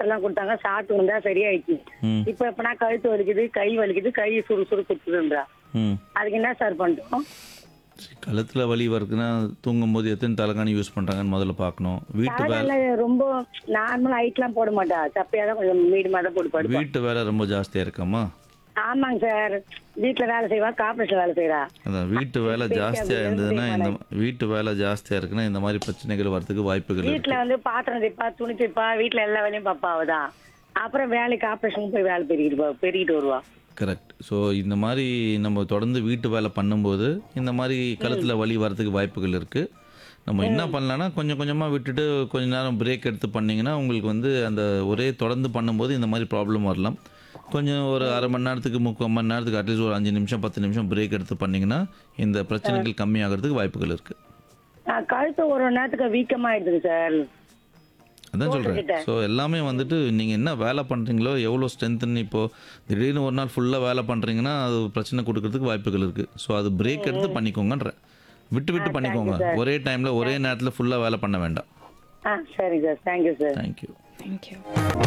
மாத்திரைலாம் கொடுத்தாங்க சாப்பிட்டு வந்தா சரியாயிடுச்சு ம் இப்ப எப்பனா கழுத்து வலிக்குது கை வலிக்குது கை சுறு சுறு குத்துதுன்றா ம் அதுக்கு என்ன சார் பண்றோம் கழுத்தில் வலி வருதுன்னா தூங்கும்போது எத்தனை தலைகாணி யூஸ் பண்ணுறாங்கன்னு முதல்ல பார்க்கணும் வீட்டு வேலை காலையில ரொம்ப நார்மல் ஹைட்லாம் போட மாட்டா சப்பையா தான் கொஞ்சம் மீடியமா தான் போட்டு படுப்பா வீட்டு வேலை ரொம்ப ஜாஸ்தியாக இருக்காமா ஆமாங்க சார் வீட்டுல வேலை செய்வா காப்பரேஷன் வேலை செய்யறா அதான் வீட்டு வேலை ஜாஸ்தியாக இருந்ததுன்னா இந்த வீட்டு வேலை ஜாஸ்தியாக இருக்குன்னா இந்த மாதிரி பிரச்சனைகள் வரதுக்கு வாய்ப்புகள் இருக்கு வீட்டுல வந்து பாத்திரம் தைப்பா துணி தைப்பா வீட்டுல எல்லா வேலையும் பாப்பா அவதான் அப்புறம் வேலைக்கு ஆபரேஷன் போய் வேலை பெருகிட்டு வா- பெருகிட்டு வருவா கரெக்ட் ஸோ இந்த மாதிரி நம்ம தொடர்ந்து வீட்டு வேலை பண்ணும்போது இந்த மாதிரி கழுத்தில் வலி வரதுக்கு வாய்ப்புகள் இருக்குது நம்ம என்ன பண்ணலாம்னா கொஞ்சம் கொஞ்சமாக விட்டுட்டு கொஞ்ச நேரம் பிரேக் எடுத்து பண்ணிங்கன்னா உங்களுக்கு வந்து அந்த ஒரே தொடர்ந்து பண்ணும்போது இந்த மாதிரி ப்ராப்ளம் வரலாம் கொஞ்சம் ஒரு அரை மணி நேரத்துக்கு முக்கால் மணி நேரத்துக்கு அட்லீஸ்ட் ஒரு அஞ்சு நிமிஷம் பத்து நிமிஷம் பிரேக் எடுத்து பண்ணிங்கன்னா இந்த பிரச்சனைகள் கம்மியாகிறதுக்கு வாய்ப்புகள் இருக்குது நான் கழுத்து ஒரு ஒரு நேரத்துக்கு வீக்கமாயிடுதுங்க சார் அதான் சொல்கிறேன் ஸோ எல்லாமே வந்துட்டு நீங்கள் என்ன வேலை பண்ணுறீங்களோ எவ்வளோ ஸ்ட்ரென்த்துன்னு இப்போது திடீர்னு ஒரு நாள் ஃபுல்லாக வேலை பண்ணுறீங்கன்னா அது பிரச்சனை கொடுக்கறதுக்கு வாய்ப்புகள் இருக்குது ஸோ அது பிரேக் எடுத்து பண்ணிக்கோங்கன்ற விட்டு விட்டு பண்ணிக்கோங்க ஒரே டைமில் ஒரே நேரத்தில் ஃபுல்லாக வேலை பண்ண வேண்டாம் ஆ சரிங்க sir thank you sir thank you thank you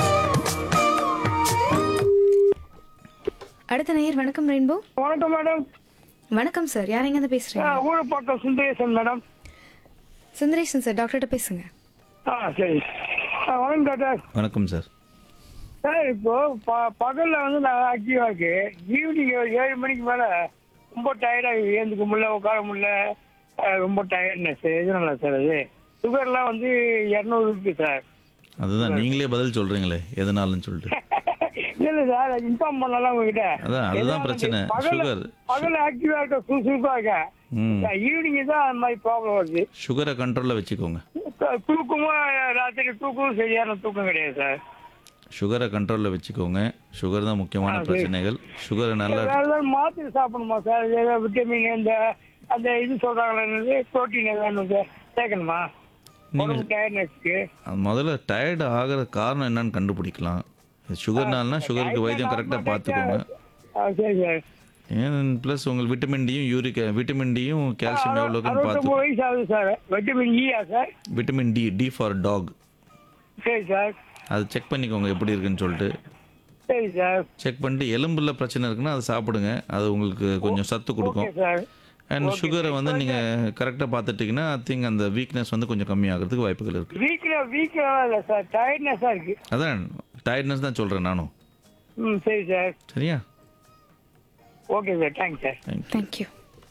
அடுத்த நேயர் வணக்கம் ரெயின்போ வணக்கம் மேடம் வணக்கம் சார் யார் எங்கேருந்து பேசுறீங்க ஊழப்பாக்கம் சுந்தரேசன் மேடம் சுந்தரேசன் சார் டாக்டர்கிட்ட பேசுங்க ஆ சரி ஆ, வணக்கம் டாக்டர் வணக்கம் சார் சார் இப்போ ப பகல்ல வந்து நான் ஆக்டிவா இருக்கு ஈவினிங் ஏழு மணிக்கு மேல ரொம்ப டயர்டா ஏந்துக்க முடியல உட்கார முடியல ஆ, ரொம்ப டயர்ட்னஸ் எதனால சார் அது சுகர்லாம் வந்து இரநூறு இருக்கு சார் அதுதான் நீங்களே பதில் சொல்கிறீங்களே எதனாலன்னு சொல்லிட்டு இல்ல சார் இன்ஃபார்ம் பண்ணலாம் உங்ககிட்ட அதான், அதுதான் ஏன்னா பிரச்சனை. பகல்ல sugar. பகல்ல ஆக்டிவா இருக்க சுறுசுறுப்பா இருக்கேன் ம் ஈவினிங் தான் அந்த மாதிரி ப்ராப்ளம் வருது சுகரை கண்ட்ரோலில் வச்சுக்கோங்க தூக்கமும் ராத்திரி தூக்கமும் சரியான தூக்கம் கிடையாது சார் சுகரை கண்ட்ரோலில் வச்சுக்கோங்க சுகர் தான் முக்கியமான பிரச்சனைகள் சுகரை நல்லா வேற ஏதாவது மாத்திரை சாப்பிடணுமா சார் ஏதாவது விட்டமின் இந்த அந்த இது சொல்றாங்களே என்னது புரோட்டீன் ஏதாவது சார் சேர்க்கணுமா உடம்பு டயர்ட்னஸ்க்கு அது முதல்ல டயர்டு ஆகிற காரணம் என்னன்னு கண்டுபிடிக்கலாம் சுகர்னால்னா சுகருக்கு வைத்தியம் கரெக்டாக பார்த்துக்கோங்க சரி சார் ஏன் ப்ளஸ் உங்களுக்கு விட்டமின் டியும் யூரிக் விட்டமின் டியும் கால்சியம் எவ்வளோக்குன்னு பார்த்து அறுபத்தொம்பது வயசு ஆகுது சார் விட்டமின் ஈயா sir vitamin D D for dog சரி சார் அது செக் பண்ணிக்கோங்க எப்படி இருக்குன்னு சொல்லிட்டு சரி சார் செக் பண்ணிட்டு எலும்புல பிரச்சனை இருக்குன்னா அதை சாப்பிடுங்க அது உங்களுக்கு கொஞ்சம் சத்து ஓகே கொடுக்கும் சார் அண்ட் சுகரை வந்து நீங்கள் கரெக்டாக பார்த்துட்டிங்கன்னா ஐ திங்க் அந்த வீக்னஸ் வந்து கொஞ்சம் கம்மியாகிறதுக்கு வாய்ப்புகள் இருக்குது வீக்ல வீக்லாம் இல்லை சார் டயர்ட்னஸாக இருக்கு அதான் டயர்ட்னஸ் தான் சொல்கிறேன் நானும் ம் சரி சார் சரியா okay sir thanks sir thank you thank you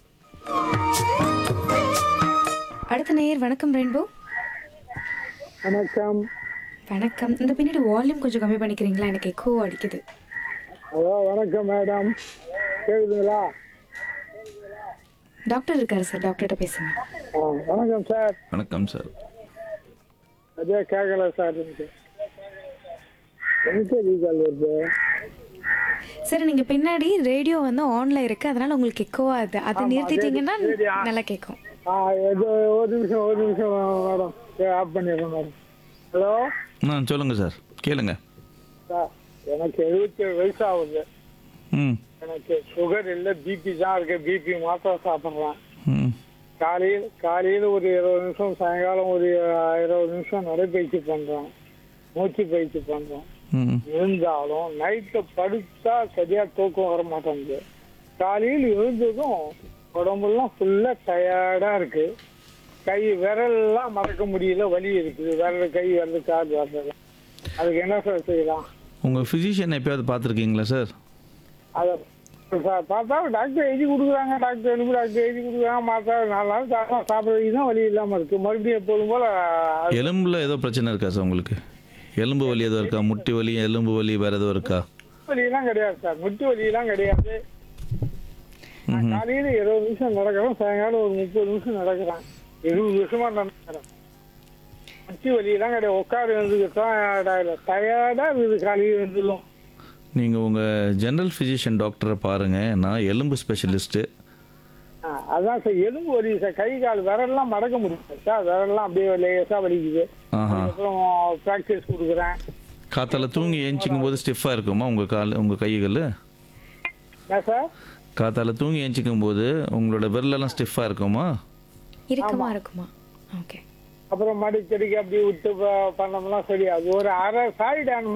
அடுத்த நேயர் வணக்கம் ரெயின்போ வணக்கம் வணக்கம் இந்த பின்னாடி வால்யூம் கொஞ்சம் கம்மி பண்ணிக்கிறீங்களா எனக்கு எக்கோ அடிக்குது ஹலோ வணக்கம் மேடம் கேக்குதுங்களா டாக்டர் இருக்காரு சார் டாக்டர்கிட்ட பேசுங்க வணக்கம் சார் வணக்கம் சார் அதே கேட்கல சார் எனக்கு எனக்கு ரீகால் வருது சரி நீங்க பின்னாடி ரேடியோ வந்து ஆன்ல இருக்கு அதனால உங்களுக்கு எக்கோவா அது அதை நிறுத்திட்டீங்கன்னா நல்லா கேட்கும் ஆ ஏதோ ஒரு நிமிஷம் ஒரு நிமிஷம் மேடம் ஆஃப் பண்ணிடுறேன் மேடம் ஹலோ ஆ சொல்லுங்கள் சார் கேளுங்க சார் எனக்கு எழுபத்தி ஏழு வயசு ஆகுது ம் எனக்கு சுகர் இல்லை பிபி தான் இருக்கு பிபி மாத்திரை சாப்பிட்றேன் ம் காலையில் காலையில் ஒரு இருபது நிமிஷம் சாயங்காலம் ஒரு இருபது நிமிஷம் நடைப்பயிற்சி பண்ணுறேன் மூச்சு பயிற்சி பண்ணுறேன் ம் இருந்தாலும் நைட்டு படுத்தா சரியா தூக்கம் வர மாட்டேங்குது காலையில் எழுந்ததும் உடம்பெல்லாம் ஃபுல்லா டயர்டா இருக்கு கை விரல்லாம் மறக்க முடியல வலி இருக்குது விரல் கை விரல் கால் விரல் அதுக்கு என்ன சார் செய்யலாம் உங்கள் ஃபிசிஷியன் எப்பயாவது பார்த்துருக்கீங்களா சார் அதை பா- பார்த்தா டாக்டர் எழுதி கொடுக்குறாங்க டாக்டர் எழுதி டாக்டர் எழுதி கொடுக்குறாங்க மாத்தா நாலு நாள் சாப்பிட்டா சாப்பிட்றதுக்கு தான் வலி இல்லாமல் இருக்கு மறுபடியும் எப்போதும் போல எலும்பில் ஏதோ பிரச்சனை இருக்கா சார் உங்களுக்கு எலும்பு வலி எதுவும் இருக்கா முட்டி வலி எலும்பு வலி வேறு எதுவும் இருக்கா வலியெல்லாம் கிடையாது சார் முட்டு வலியெல்லாம் கிடையாது நான் காலையில இருபது நிமிஷம் நடக்கிறேன் சாயங்காலம் ஒரு முப்பது நிமிஷம் நடக்கிறேன் இருபது வருஷமா நடக்கிறேன் முட்டி வலியெல்லாம் கிடையாது உட்காரு வந்து டயர்டா இருக்குது காலையில் இருந்துடும் நீங்கள் உங்கள் ஜெனரல் ஃபிசிஷியன் டாக்டரை பாருங்கள் நான் எலும்பு ஸ்பெஷலிஸ்ட்டு ஆ, அதான் சார் எலும்பு வலி சார் கை கால் விரல்லாம் மடக்க முடியல சார் விரல்லாம் அப்படியே லேசா வலிக்குது ஆஹா அப்புறம் ப்ராக்டிஸ் கொடுக்குறேன் காத்தால தூங்கி ஏஞ்சிக்கும் போது ஸ்டிஃபாக இருக்குமா உங்கள் கால் உங்கள் கைகள் என்ன சார் காத்தால தூங்கி ஏஞ்சிக்கும் போது உங்களோட விரலெல்லாம் ஸ்டிஃபாக இருக்குமா இறுக்கமா இருக்குமா ஓகே அப்புறம் மடிக்கடிக்கு அப்படி விட்டு ப- பண்ணோம்னா சரி அது ஒரு அரை சாரிடான்